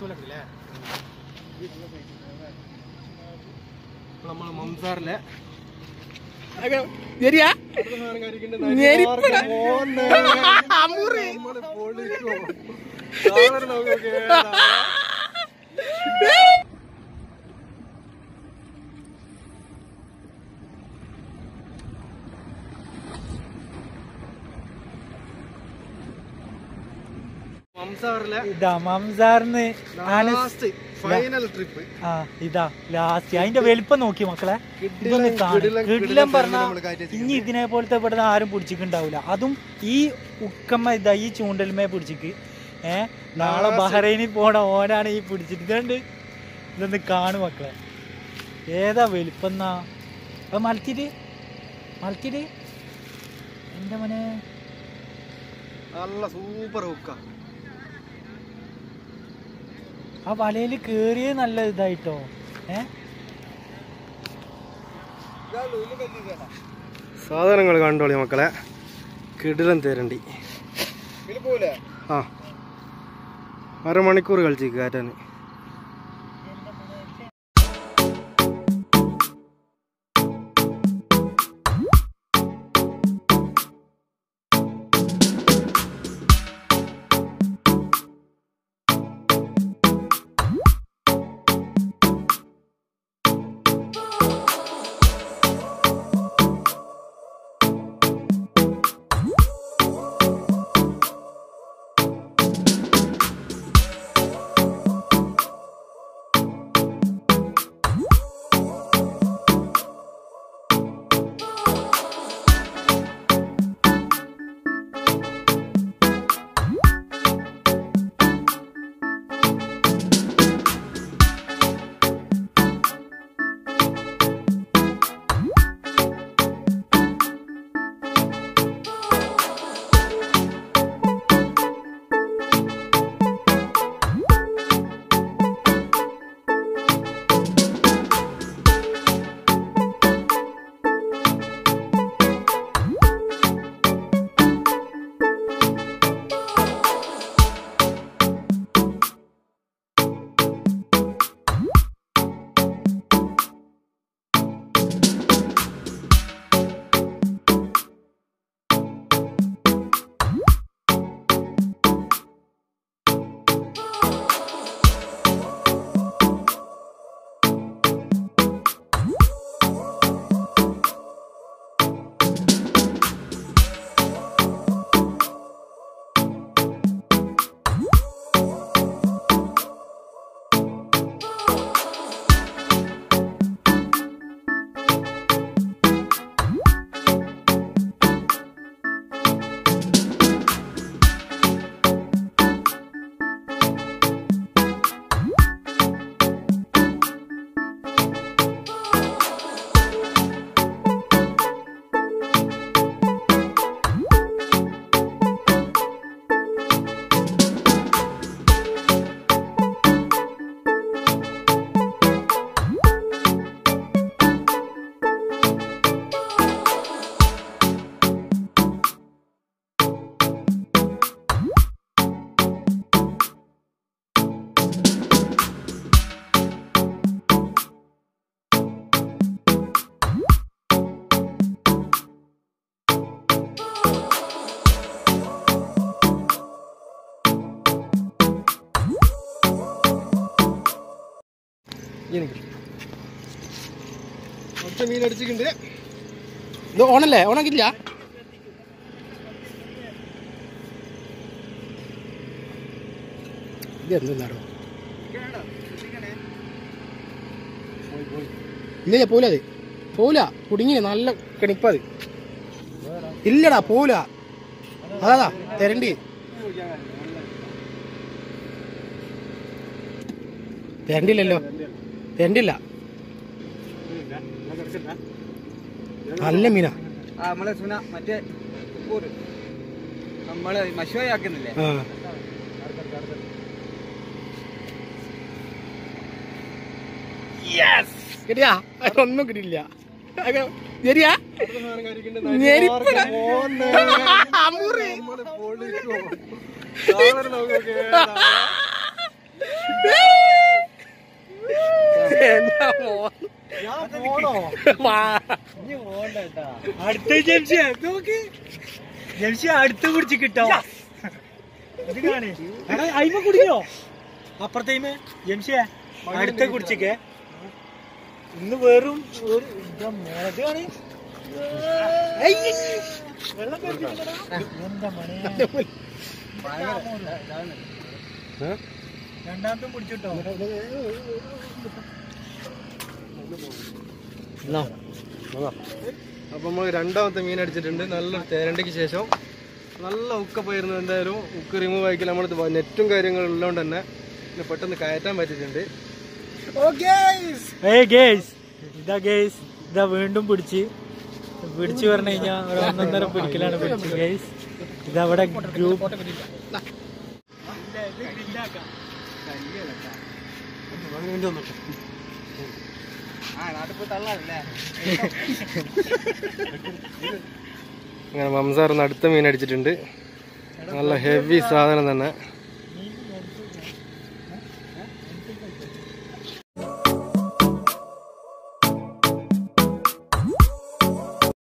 പോലെ നമ്മള് മംസാറിലെ ശരിയാ ഞെരിപ്പട. മംസാറിലെ ഇതാ മംസാറിന് ലാസ്റ്റ് ഫൈനൽ ട്രിപ്പ് ആ ഇതാ ലാസ്റ്റ് അതിന്റെ വലിപ്പം നോക്കി മക്കളെ ഇതൊന്ന് കാണും കിടിലൻ, കിടിലം കിടിലൻ പറഞ്ഞ നമ്മള് കയറ്റി വെച്ചിരിക്കുന്നത്. ഇനി ഇതിനെ പോലത്തെ ഇവിടുന്ന് ആരും പിടിച്ചിട്ടുണ്ടാവില്ല അതും ഈ ഉക്കമ്മ ഇതാ ഈ ചൂണ്ടൽമേ പിടിച്ചിക്ക് ഏ നാളെ Last. ബഹ്റൈനിൽ പോണ ഓനാണ് ഈ പിടിച്ചിട്ട് ഇതുകൊണ്ട് ഇതൊന്ന് കാണു മക്കളെ ഏതാ വലിപ്പെന്നാ അത് മലത്തിട്ട് മലത്തിട്ട് എന്റെ മോനെ നല്ല സൂപ്പർ ഹുക്ക ആ വലയിൽ കേറിയത് നല്ല ഇതായിട്ടോ ഏ സാധനങ്ങൾ കണ്ടോളി മക്കളെ കിടിലൻ തേരണ്ടി ആ അരമണിക്കൂർ കളിച്ച് കയറ്റാന് ഒറ്റ മീൻ അടിച്ചിട്ടുണ്ട് ഇത് ഓണല്ലേ ഓണക്കില്ല ഇത് എന്തെന്നാടോ ഇല്ല പോല അത് പോല കുടുങ്ങി നല്ല കണിപ്പത് ഇല്ലടാ പോല അതാ തെരണ്ടി തെരണ്ടില്ലല്ലോ തെരണ്ടില്ല നല്ല മീനാ ആ നമ്മളെ സുന മറ്റേ ഉപ്പൂര് നമ്മള് മശുവാക്കുന്നില്ലേ ആ കിട്ടിയാ ഒന്നും കിട്ടിയില്ല അത് ശരിയാ ഞെരിപ്പട. അമുറി. സാധനം നോക്കി നോക്കിയേ. അടുത്ത ജംഷി നോക്ക് ജംഷി അടുത്ത് പിടിച്ച് കിട്ടോ ഇത് കാണേ എടാ അയിമ കുടിക്കോ അപ്പുറത്തേമ ജംഷിയെ അടുത്ത കുടിച്ചിക്കേ ഇന്ന് വെറും ഒരു ഇതാ മോളെ ഇത് കാണേ ഏയ്. വെള്ളം കയറ്റിക്കണടാ. എന്താ മണിയാ രണ്ടാമത്തും പിടിച്ചിട്ടോ അപ്പം നമ്മൾ രണ്ടാമത്തെ മീൻ അടിച്ചിട്ടുണ്ട് നല്ലൊരു തേരണ്ടിക്ക് ശേഷം നല്ല ഉക്കപ്പായിരുന്നു എന്തായാലും ഉക്ക് റിമൂവ് ആയിക്കില്ല നമ്മൾ നെറ്റും കാര്യങ്ങളും ഉള്ളതുകൊണ്ട് തന്നെ പിന്നെ പെട്ടെന്ന് കയറ്റാൻ പറ്റിയിട്ടുണ്ട് ഏയ് ഗേസ് ഇതാ ഗേസ് ഇതാ വീണ്ടും പിടിച്ച് പിടിച്ചു പറഞ്ഞു കഴിഞ്ഞാ ഒരു ഒന്നൊന്നര പിടിക്കലാണ് പിടിച്ചത് ഗേസ് ഇതവിടെ ഗ്രൂപ്പ് ആ നാട്ടിൽ പോയി തള്ളാറില്ലേ അങ്ങനെ മംസാറിന്ന് അടുത്ത മീൻ അടിച്ചിട്ടുണ്ട് നല്ല ഹെവി സാധനം തന്നെ